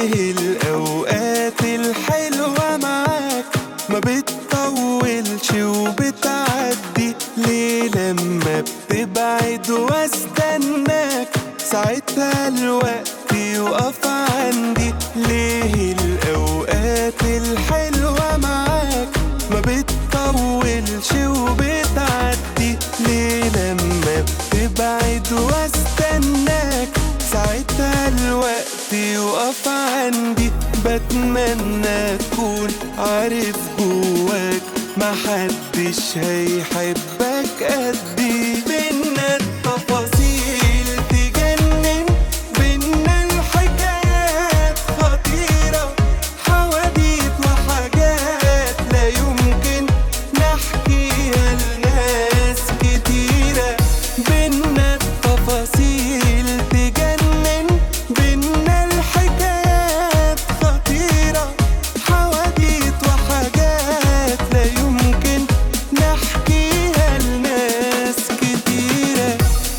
ليه الأوقات الحلوة معاك ما بتطولش وبتعدي ليه لما بتبعد واستناك ساعتها الوقت يقف عندي ليه الأوقات الحلوة معاك ما بتطولش وبتعدي ليه لما بتبعد واستناك ساعتها الوقت يقف عندي بتمنى تكون عارف جواك محدش هيحبك قدي بينا التفاصيل تجنن بينا الحكايات خطيرة حواديت وحاجات لا يمكن نحكيها لناس كتيرة بينا التفاصيل تجنن بينا الحكايات خطيرة حواديت وحاجات لا يمكن نحكيها لناس كتيرة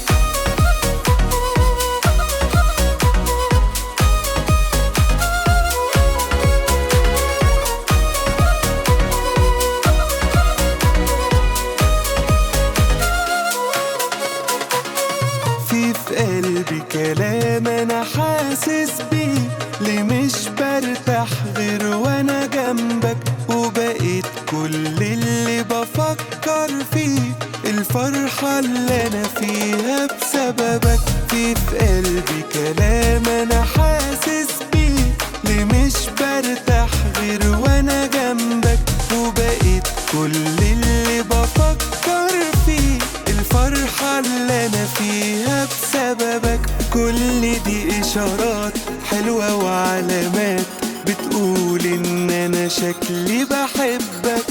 في في قلبي كلام انا حاسس بيه ليه مش برتاح غير وانا جنبك وبقيت كل اللي بفكر فيه الفرحة اللي انا فيها بسببك في في قلبي كلام انا حاسس بيه ليه مش برتاح غير وانا جنبك وبقيت كل اللي بفكر فيه الفرحة اللي أنا فيها بسببك كل دي إشارات حلوة وعلامات بتقول إن أنا شكلي بحبك